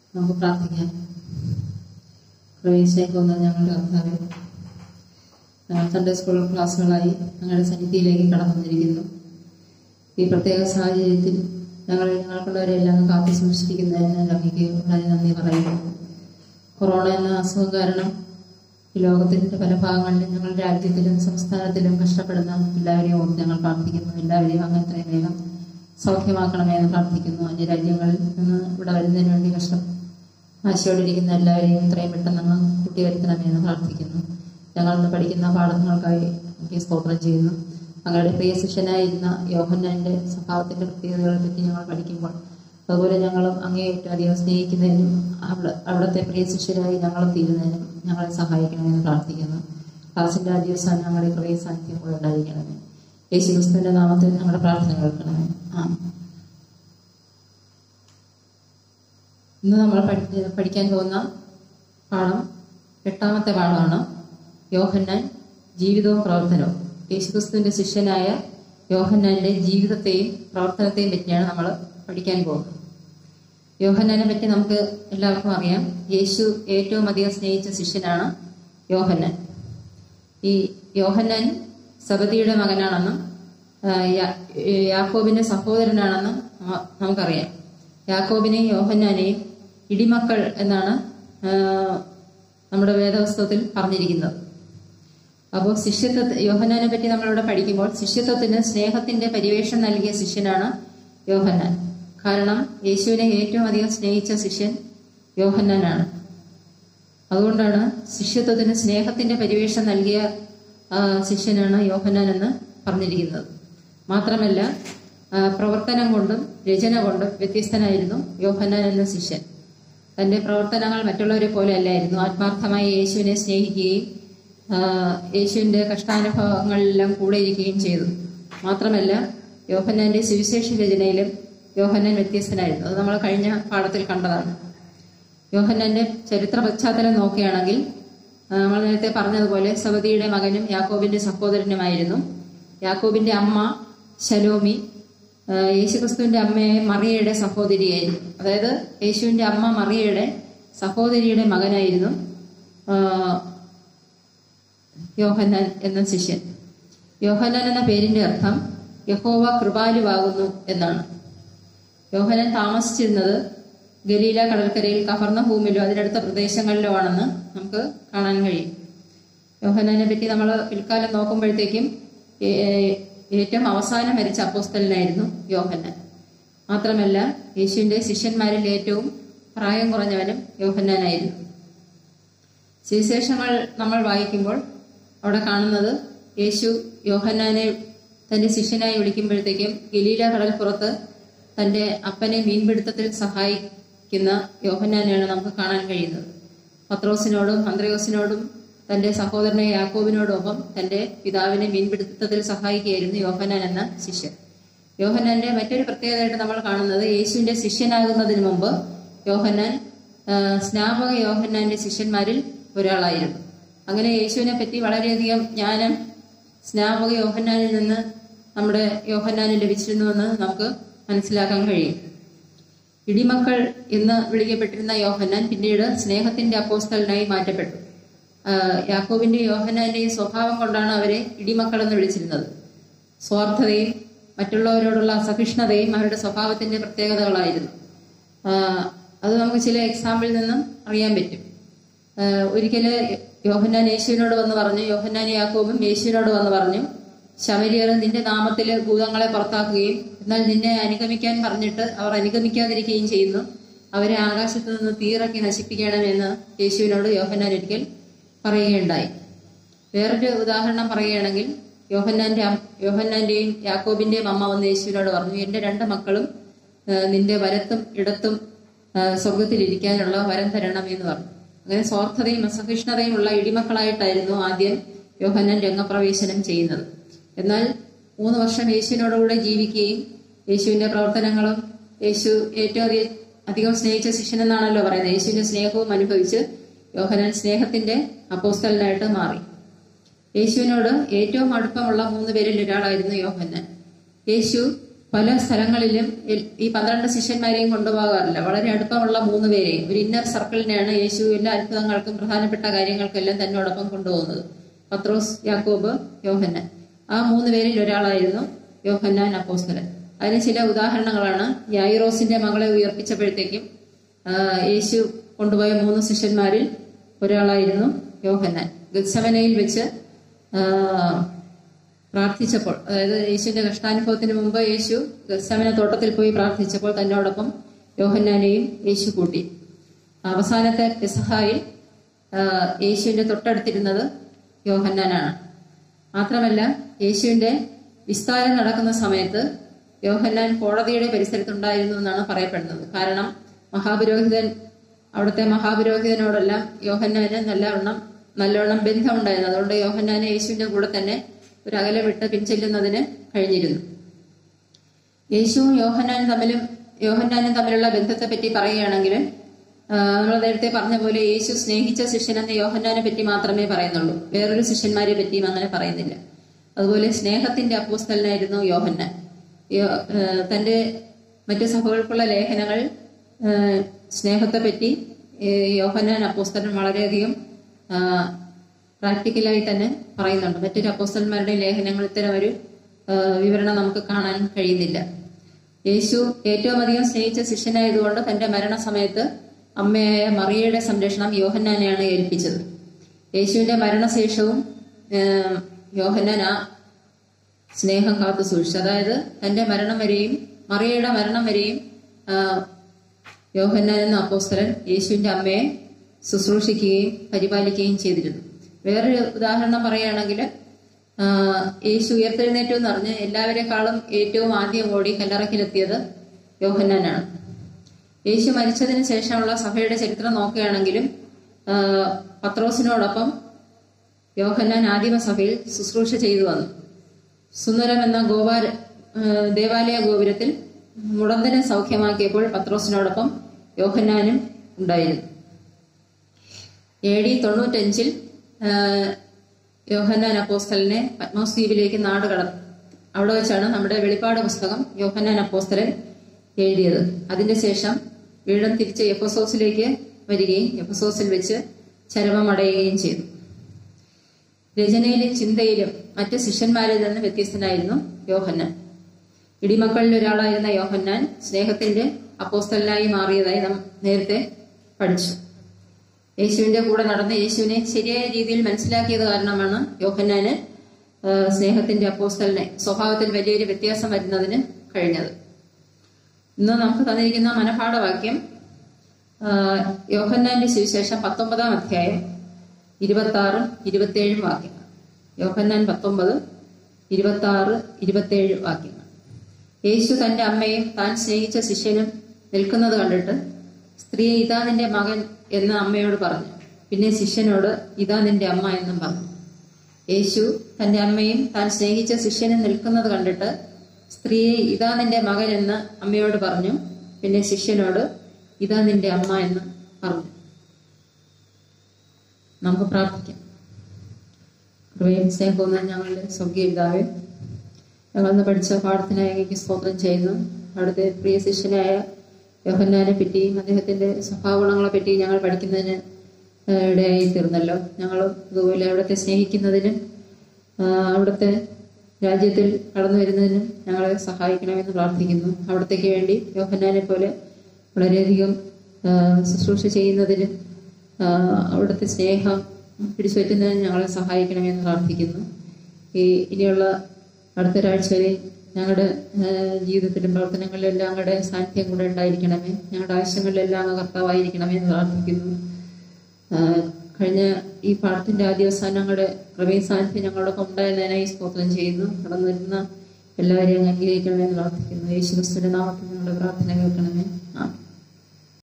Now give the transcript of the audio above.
നമുക്ക് പ്രാർത്ഥിക്കാം പ്രവേശിക്കുന്ന ഞങ്ങളുടെ കർത്താവ് ഞങ്ങൾ സൺഡേ സ്കൂൾ ക്ലാസ്സുകളായി ഞങ്ങളുടെ സന്നിധിയിലേക്ക് കടന്നു വന്നിരിക്കുന്നു ഈ പ്രത്യേക സാഹചര്യത്തിൽ ഞങ്ങൾ ഞങ്ങൾക്കുള്ളവരെല്ലാം കാത്തു സൂക്ഷിക്കുന്നതിന് അങ്ങേക്ക് വളരെ നന്ദി പറയുന്നു കൊറോണ എന്ന അസുഖം കാരണം ഈ ലോകത്തിന്റെ പല ഭാഗങ്ങളിലും ഞങ്ങളുടെ രാജ്യത്തിലും സംസ്ഥാനത്തിലും കഷ്ടപ്പെടുന്ന എല്ലാവരെയും ഓർത്ത് ഞങ്ങൾ പ്രാർത്ഥിക്കുന്നു എല്ലാവരെയും അങ്ങ് എത്രയും വേഗം സൗഖ്യമാക്കണമേ എന്ന് പ്രാർത്ഥിക്കുന്നു അന്യ രാജ്യങ്ങളിൽ നിന്ന് ഇവിടെ വരുന്നതിന് വേണ്ടി കഷ്ടം ആശയോടിരിക്കുന്ന എല്ലാവരെയും എത്രയും പെട്ടെന്ന് അങ്ങ് കൂട്ടിവരുത്തണമേ എന്ന് പ്രാർത്ഥിക്കുന്നു ഞങ്ങൾ ഇന്ന് പഠിക്കുന്ന പാഠങ്ങൾക്കായി എനിക്ക് സ്തോത്രം ചെയ്യുന്നു ഞങ്ങളുടെ പ്രിയ ശിഷ്യനായിരുന്ന യോഹന്നാന്റെ സ്വഭാവത്തിന്റെ പ്രത്യേകതകളെ പറ്റി ഞങ്ങൾ പഠിക്കുമ്പോൾ അതുപോലെ ഞങ്ങളും അങ്ങേ ഏറ്റവും അധികം സ്നേഹിക്കുന്നതിനും അവിടെ അവിടുത്തെ പ്രിയ ശിഷ്യരായി ഞങ്ങളും തീരുന്നതിനും ഞങ്ങളെ സഹായിക്കണമെന്ന് പ്രാർത്ഥിക്കുന്നു ക്ലാസിന്റെ ആദ്യ ദിവസം ഞങ്ങളുടെ പ്രിയ സാന്നിധ്യം കൂടെ ഉണ്ടായിരിക്കണമേ യേശു ക്രിസ്തുവിന്റെ നാമത്തിൽ ഞങ്ങളുടെ പ്രാർത്ഥന കേൾക്കണമേ ആ ഇന്ന് നമ്മൾ പഠി പഠിക്കാൻ പോകുന്ന പാഠം എട്ടാമത്തെ പാഠമാണ് യോഹന്നാൻ ജീവിതവും പ്രവർത്തനവും യേശുക്രിസ്തുവിന്റെ ശിഷ്യനായ യോഹന്നാന്റെ ജീവിതത്തെയും പ്രവർത്തനത്തെയും പറ്റിയാണ് നമ്മൾ പഠിക്കാൻ പോകുന്നത് യോഹന്നാനെ പറ്റി നമുക്ക് എല്ലാവർക്കും അറിയാം യേശു ഏറ്റവും അധികം സ്നേഹിച്ച ശിഷ്യനാണ് യോഹന്നാൻ ഈ യോഹന്നാൻ സബദിയുടെ മകനാണെന്നും ആ, യാ- യാക്കോബിന്റെ സഹോദരനാണെന്നും ന- നമുക്കറിയാം യാക്കോബിനെയും യോഹന്നാനെയും ഇടിമക്കൾ എന്നാണ് ആ, നമ്മുടെ വേദപുസ്തകത്തിൽ പറഞ്ഞിരിക്കുന്നത് അപ്പോൾ ശിഷ്യത്വ യോഹന്നാനെ പറ്റി നമ്മളിവിടെ പഠിക്കുമ്പോൾ ശിഷ്യത്വത്തിന് സ്നേഹത്തിന്റെ പരിവേഷം നൽകിയ ശിഷ്യനാണ് യോഹന്നാൻ കാരണം യേശുവിനെ ഏറ്റവും അധികം സ്നേഹിച്ച ശിഷ്യൻ യോഹന്നാനാണ് അതുകൊണ്ടാണ് ശിഷ്യത്വത്തിന് സ്നേഹത്തിന്റെ പരിവേഷം നൽകിയ ആ, ശിഷ്യനാണ് യോഹന്നാൻ എന്ന് പറഞ്ഞിരിക്കുന്നത് മാത്രമല്ല ആ, പ്രവർത്തനം കൊണ്ടും രചന കൊണ്ടും വ്യത്യസ്തനായിരുന്നു യോഹന്നാൻ എന്ന ശിഷ്യൻ തന്റെ പ്രവർത്തനങ്ങൾ മറ്റുള്ളവരെ പോലെ അല്ലായിരുന്നു ആത്മാർത്ഥമായി യേശുവിനെ സ്നേഹിക്കുകയും ആ, യേശുവിന്റെ കഷ്ടാനുഭവങ്ങളിലെല്ലാം കൂടെ ഇരിക്കുകയും ചെയ്തു മാത്രമല്ല യോഹന്നാന്റെ സുവിശേഷ രചനയിലും യോഹന്നാൻ വ്യത്യസ്തനായിരുന്നു അത് നമ്മൾ കഴിഞ്ഞ പാഠത്തിൽ കണ്ടതാണ് യോഹന്നാന്റെ ചരിത്ര പശ്ചാത്തലം നോക്കുകയാണെങ്കിൽ ആ, നമ്മൾ നേരത്തെ പറഞ്ഞതുപോലെ സവതിയുടെ മകനും യാക്കോബിന്റെ സഹോദരനുമായിരുന്നു യാക്കോബിന്റെ അമ്മ ശലോമി ആ, യേശുക്രിസ്തുവിന്റെ അമ്മയെ മറിയയുടെ സഹോദരിയായിരുന്നു അതായത് യേശുവിന്റെ അമ്മ മറിയയുടെ സഹോദരിയുടെ മകനായിരുന്നു ആ, യോഹന്നാൻ എന്ന ശിഷ്യൻ യോഹന്നാൻ എന്ന പേരിന്റെ അർത്ഥം യഹോവ കൃപാലുവാകുന്നു എന്നാണ് യോഹനാൻ താമസിച്ചിരുന്നത് ഗലീല കടൽക്കരയിൽ കഫർന്ന ഭൂമിയിലോ അതിനടുത്ത പ്രദേശങ്ങളിലോ ആണെന്ന് നമുക്ക് കാണാൻ കഴിയും യോഹനാനെ പറ്റി നമ്മൾ പിൽക്കാലം നോക്കുമ്പോഴത്തേക്കും ഏ- ഏറ്റവും അവസാനം മരിച്ച അപ്പോസ്തലനായിരുന്നു യോഹന്നാൻ മാത്രമല്ല യേശുവിന്റെ ശിഷ്യന്മാരിൽ ഏറ്റവും പ്രായം കുറഞ്ഞവനും യോഹന്നാനായിരുന്നു സുവിശേഷങ്ങൾ നമ്മൾ വായിക്കുമ്പോൾ അവിടെ കാണുന്നത് യേശു യോഹന്നാനെ തന്റെ ശിഷ്യനായി വിളിക്കുമ്പോഴത്തേക്കും ഗലീല കടൽപ്പുറത്ത് തന്റെ അപ്പനെ മീൻപിടുത്തത്തിൽ സഹായിക്കുന്ന യോഹന്നാനെയാണ് നമുക്ക് കാണാൻ കഴിയുന്നത് പത്രോസിനോടും അന്ത്രയോസിനോടും തന്റെ സഹോദരനെ യാക്കോബിനോടൊപ്പം തന്റെ പിതാവിനെ മീൻപിടുത്തത്തിൽ സഹായിക്കുകയായിരുന്നു യോഹന്നാൻ എന്ന ശിഷ്യൻ യോഹന്നാന്റെ മറ്റൊരു പ്രത്യേകതയായിട്ട് നമ്മൾ കാണുന്നത് യേശുവിന്റെ ശിഷ്യനാകുന്നതിന് മുമ്പ് യോഹന്നാൻ ആ, സ്നാപക യോഹന്നാന്റെ ശിഷ്യന്മാരിൽ ഒരാളായിരുന്നു അങ്ങനെ യേശുവിനെ പറ്റി വളരെയധികം ജ്ഞാനം സ്നാപക യോഹന്നാനിൽ നിന്ന് നമ്മുടെ യോഹന്നാന് ലഭിച്ചിരുന്നുവെന്ന് നമുക്ക് മനസ്സിലാക്കാൻ കഴിയും ഇടിമക്കൾ എന്ന് വിളിക്കപ്പെട്ടിരുന്ന യോഹന്നാൻ പിന്നീട് സ്നേഹത്തിന്റെ അപ്പോസ്തലനായി മാറ്റപ്പെട്ടു ആ, യാക്കോബിന്റെയും യോഹന്നാന്റെയും സ്വഭാവം കൊണ്ടാണ് അവരെ ഇടിമക്കൾ എന്ന് വിളിച്ചിരുന്നത് സ്വാർത്ഥതയും മറ്റുള്ളവരോടുള്ള അസഹിഷ്ണുതയും അവരുടെ സ്വഭാവത്തിന്റെ പ്രത്യേകതകളായിരുന്നു ആ, അത് നമുക്ക് ചില എക്സാമ്പിളിൽ നിന്നും അറിയാൻ പറ്റും ആ, ഒരിക്കല് യോഹന്നാൻ യേശുവിനോട് വന്ന് പറഞ്ഞു യോഹന്നാൻ യാക്കോബും യേശുവിനോട് വന്ന് പറഞ്ഞു ശമരിയർ നിന്റെ നാമത്തിൽ ഭൂതങ്ങളെ പുറത്താക്കുകയും എന്നാൽ നിന്നെ അനുഗമിക്കാൻ പറഞ്ഞിട്ട് അവർ അനുഗമിക്കാതിരിക്കുകയും ചെയ്യുന്നു അവരെ ആകാശത്ത് നിന്ന് തീറക്കി നശിപ്പിക്കണമെന്ന് യേശുവിനോട് യോഹന്നാൻ ഒരിക്കൽ പറയുകയുണ്ടായി വേറൊരു ഉദാഹരണം പറയുകയാണെങ്കിൽ യോഹന്നാന്റെ അം- യോഹന്നാന്റെയും യാക്കോബിന്റെയും അമ്മ വന്ന് യേശുവിനോട് പറഞ്ഞു എന്റെ രണ്ട് മക്കളും ആ, നിന്റെ വലത്തും ഇടത്തും ആ, സ്വർഗത്തിലിരിക്കാനുള്ള വരം തരണം എന്ന് പറഞ്ഞു അങ്ങനെ സ്വാർത്ഥതയും അസഹിഷ്ണുതയും ഉള്ള ഇടിമക്കളായിട്ടായിരുന്നു ആദ്യം യോഹന്നാൻ രംഗപ്രവേശനം ചെയ്യുന്നത് എന്നാൽ മൂന്ന് വർഷം യേശുവിനോടുകൂടെ ജീവിക്കുകയും യേശുവിന്റെ പ്രവർത്തനങ്ങളും യേശു ഏറ്റവും അധികം അധികം സ്നേഹിച്ച ശിഷ്യനെന്നാണല്ലോ പറയുന്നത് യേശുവിന്റെ സ്നേഹവും അനുഭവിച്ച് യോഹനാൻ സ്നേഹത്തിന്റെ അപ്പോസ്തലനായിട്ട് മാറി യേശുവിനോട് ഏറ്റവും അടുപ്പമുള്ള മൂന്ന് പേരിൽ ഒരാളായിരുന്നു യോഹന്നാൻ യേശു പല സ്ഥലങ്ങളിലും എൽ- ഈ പന്ത്രണ്ട് ശിഷ്യന്മാരെയും കൊണ്ടുപോകാറില്ല വളരെ അടുപ്പമുള്ള മൂന്ന് പേരെയും ഒരു ഇന്നർ സർക്കിളിനെയാണ് യേശു എല്ലാ അത്ഭുതങ്ങൾക്കും പ്രധാനപ്പെട്ട കാര്യങ്ങൾക്കെല്ലാം തന്നോടൊപ്പം കൊണ്ടുപോകുന്നത് പത്രോസ് യാക്കോബ് യോഹന്നാൻ ആ മൂന്ന് പേരിൽ ഒരാളായിരുന്നു യോഹന്നാൻ അപ്പോസ്തലൻ അതിന് ചില ഉദാഹരണങ്ങളാണ് യായിറോസിന്റെ മകളെ ഉയർപ്പിച്ചപ്പോഴത്തേക്കും ആ, യേശു കൊണ്ടുപോയ മൂന്ന് ശിഷ്യന്മാരിൽ ഒരാളായിരുന്നു യോഹന്നാൻ ഗത്സമനയിൽ വെച്ച് ആ, പ്രാർത്ഥിച്ചപ്പോൾ അതായത് യേശുവിന്റെ കഷ്ടാനുഭവത്തിന് മുമ്പ് യേശു ഗത്സമന തോട്ടത്തിൽ പോയി പ്രാർത്ഥിച്ചപ്പോൾ തന്നോടൊപ്പം യോഹന്നാനെയും യേശു കൂട്ടി അവസാനത്തെ പെസഹായിൽ ആ, യേശുവിന്റെ തൊട്ടടുത്തിരുന്നത് യോഹന്നാനാണ് മാത്രമല്ല യേശുവിന്റെ വിസ്താരം നടക്കുന്ന സമയത്ത് യോഹന്നാൻ കോടതിയുടെ പരിസരത്തുണ്ടായിരുന്നു എന്നാണ് പറയപ്പെടുന്നത് കാരണം മഹാപുരോഹിതൻ അവിടുത്തെ മഹാപുരോഹിതനോടെല്ലാം യോഹന്നാന് നല്ലവണ്ണം നല്ലവണ്ണം ബന്ധമുണ്ടായിരുന്നു അതുകൊണ്ട് യോഹന്നാന് യേശുവിന്റെ കൂടെ തന്നെ ഒരു അകലെ വിട്ട് പിൻചെല്ലുന്നതിന് കഴിഞ്ഞിരുന്നു യേശുവും യോഹന്നാനും തമ്മിലും യോഹന്നാനും തമ്മിലുള്ള ബന്ധത്തെ പറ്റി പറയുകയാണെങ്കിൽ നമ്മൾ നേരത്തെ പറഞ്ഞ പോലെ യേശു സ്നേഹിച്ച ശിഷ്യനെന്ന് യോഹന്നാനെ പറ്റി മാത്രമേ പറയുന്നുള്ളൂ വേറൊരു ശിഷ്യന്മാരെ പറ്റിയും അങ്ങനെ പറയുന്നില്ല അതുപോലെ സ്നേഹത്തിന്റെ അപ്പോസ്തലനായിരുന്നു യോഹന്നാൻ യോ- ഏഹ് തന്റെ മറ്റു സഭകൾക്കുള്ള ലേഖനങ്ങൾ ഏഹ് സ്നേഹത്തെ പറ്റി ഏഹ് യോഹന്നാൻ അപ്പോസ്തലൻ വളരെയധികം ആഹ് പ്രാക്ടിക്കലായി തന്നെ പറയുന്നുണ്ട് മറ്റൊരു അപ്പോസ്തലന്മാരുടെ ലേഖനങ്ങൾ ഇത്തരം ഒരു ആഹ് വിവരണം നമുക്ക് കാണാൻ കഴിയുന്നില്ല യേശു ഏറ്റവും അധികം സ്നേഹിച്ച ശിഷ്യനായതുകൊണ്ട് തന്റെ മരണസമയത്ത് അമ്മയായ മറിയയുടെ സംരക്ഷണം യോഹന്നാനെയാണ് ഏൽപ്പിച്ചത് യേശുവിന്റെ മരണശേഷവും ആഹ് യോഹന്നാൻ ആ സ്നേഹം കാത്തു സൂക്ഷിച്ചു അതായത് തന്റെ മരണം വരെയും മറിയയുടെ മരണം വരെയും ആഹ് യോഹന്നാൻ എന്ന അപ്പോസ്തലൻ യേശുവിന്റെ അമ്മയെ ശുശ്രൂഷിക്കുകയും പരിപാലിക്കുകയും ചെയ്തിരുന്നു വേറൊരു ഉദാഹരണം പറയുകയാണെങ്കിൽ ആഹ് യേശു ഉയർത്തെഴുന്നേറ്റു എന്ന് പറഞ്ഞ് എല്ലാവരെക്കാളും ഏറ്റവും ആദ്യം ഓടി കല്ലറക്കിലെത്തിയത് യോഹന്നാനാണ് യേശു മരിച്ചതിന് ശേഷമുള്ള സഭയുടെ ചരിത്രം നോക്കുകയാണെങ്കിലും ആഹ് പത്രോസിനോടൊപ്പം യോഹന്നാൻ ആദിമസഭയിൽ ശുശ്രൂഷ ചെയ്തു വന്നു സുന്ദരം എന്ന ഗോപാല ഏഹ് ദേവാലയ ഗോപുരത്തിൽ മുടന്തനെ സൗഖ്യമാക്കിയപ്പോൾ പത്രോസിനോടൊപ്പം യോഹന്നാനും ഉണ്ടായിരുന്നു എ ഡി തൊണ്ണൂറ്റഞ്ചിൽ ഏഹ് യോഹന്നാൻ അപ്പോസ്തലിനെ പത്മോസ് ദ്വീപിലേക്ക് നാട് കട അവിടെ വെച്ചാണ് നമ്മുടെ വെളിപ്പാട് പുസ്തകം യോഹന്നാൻ അപ്പോസ്തലൻ എഴുതിയത് അതിന്റെ വീണ്ടും തിരിച്ച് എഫസോസിലേക്ക് വരികയും എഫസോസിൽ വെച്ച് ചരമമടയുകയും ചെയ്തു രചനയിലും ചിന്തയിലും മറ്റ് ശിഷ്യന്മാരിൽ നിന്ന് വ്യത്യസ്തനായിരുന്നു യോഹന്നാൻ ഇടിമക്കളിൽ ഒരാളായിരുന്ന യോഹന്നാൻ സ്നേഹത്തിന്റെ അപ്പോസ്തലനായി മാറിയതായി നാം നേരത്തെ പഠിച്ചു യേശുവിന്റെ കൂടെ നടന്ന് യേശുവിനെ ശരിയായ രീതിയിൽ മനസ്സിലാക്കിയത് കാരണമാണ് യോഹന്നാന് ആ, സ്നേഹത്തിന്റെ അപ്പോസ്തലിനെ സ്വഭാവത്തിൽ വലിയൊരു വ്യത്യാസം വരുന്നതിന് കഴിഞ്ഞത് ഇന്ന് നമുക്ക് തന്നിരിക്കുന്ന മനപാഠവാക്യം ആ, യോഹന്നാന്റെ സുവിശേഷം പത്തൊമ്പതാം അധ്യായം ഇരുപത്തി ആറും ഇരുപത്തിയേഴും വാക്യങ്ങൾ യോഹന്നാൻ പത്തൊമ്പത് ഇരുപത്തി ആറ് ഇരുപത്തിയേഴ് വാക്യങ്ങൾ യേശു തന്റെ അമ്മയും താൻ സ്നേഹിച്ച ശിഷ്യനും നിൽക്കുന്നത് കണ്ടിട്ട് സ്ത്രീയെ ഇതാ നിന്റെ മകൻ എന്ന് അമ്മയോട് പറഞ്ഞു പിന്നെ ശിഷ്യനോട് ഇതാ നിന്റെ അമ്മ എന്നും പറഞ്ഞു യേശു തന്റെ അമ്മയും താൻ സ്നേഹിച്ച ശിഷ്യനും നിൽക്കുന്നത് കണ്ടിട്ട് സ്ത്രീയെ ഇതാ നിന്റെ മകൻ എന്ന് അമ്മയോട് പറഞ്ഞു പിന്നെ ശിഷ്യനോട് ഇതാ നിന്റെ അമ്മ എന്ന് പറഞ്ഞു നമുക്ക് പ്രാർത്ഥിക്കാം കൃപയും സ്നേഹവും ഞങ്ങളുടെ സ്വർഗീയ പിതാവേ ഞങ്ങളന്ന് പഠിച്ച പാഠത്തിനായി സ്തോത്രം ചെയ്യുന്നു അവിടുത്തെ പ്രിയ ശിഷ്യനായ യോഹന്നാനെ പറ്റിയും അദ്ദേഹത്തിന്റെ സ്വഭാവഗുണങ്ങളെ പറ്റിയും ഞങ്ങൾ പഠിക്കുന്നതിന് ആ, ഇടയായി തീർന്നല്ലോ ഞങ്ങളും അതുപോലെ അവിടുത്തെ സ്നേഹിക്കുന്നതിനും ആ, അവിടുത്തെ രാജ്യത്തിൽ കടന്നു വരുന്നതിനും ഞങ്ങളെ സഹായിക്കണമെന്ന് പ്രാർത്ഥിക്കുന്നു അവിടത്തേക്ക് വേണ്ടി യോഹന്നാനെ പോലെ വളരെയധികം ആ, ശുശ്രൂഷ ചെയ്യുന്നതിനും ആ, അവിടുത്തെ സ്നേഹം പിടിച്ചുപറ്റുന്നതിന് ഞങ്ങളെ സഹായിക്കണമെന്ന് പ്രാർത്ഥിക്കുന്നു ഈ ഇനിയുള്ള അടുത്ത ഒരാഴ്ച വരെ ഞങ്ങളുടെ ആ, ജീവിതത്തിലും പ്രവർത്തനങ്ങളിലും എല്ലാം അങ്ങയുടെ സാന്നിധ്യം കൂടെ ഉണ്ടായിരിക്കണമേ ഞങ്ങളുടെ ആവശ്യങ്ങളിലെല്ലാം അങ്ങ് കർത്താവായിരിക്കണമേ എന്ന് പ്രാർത്ഥിക്കുന്നു ആ, കഴിഞ്ഞ ഈ പാഠത്തിന്റെ ആദ്യ അവസാനങ്ങളുടെ പ്രമേയ സാന്നിധ്യം ഞങ്ങളോടൊപ്പം ഉണ്ടായിരുന്നതിനായി സ്തോത്രം ചെയ്യുന്നു കടന്നു വരുന്ന എല്ലാവരെയും അങ്ങ് അംഗീകരിക്കണമെന്ന് പ്രാർത്ഥിക്കുന്നു യേശു ക്രിസ്തുവിന്റെ നാമത്തിൽ ഞങ്ങളുടെ പ്രാർത്ഥന കേൾക്കണമേ ആ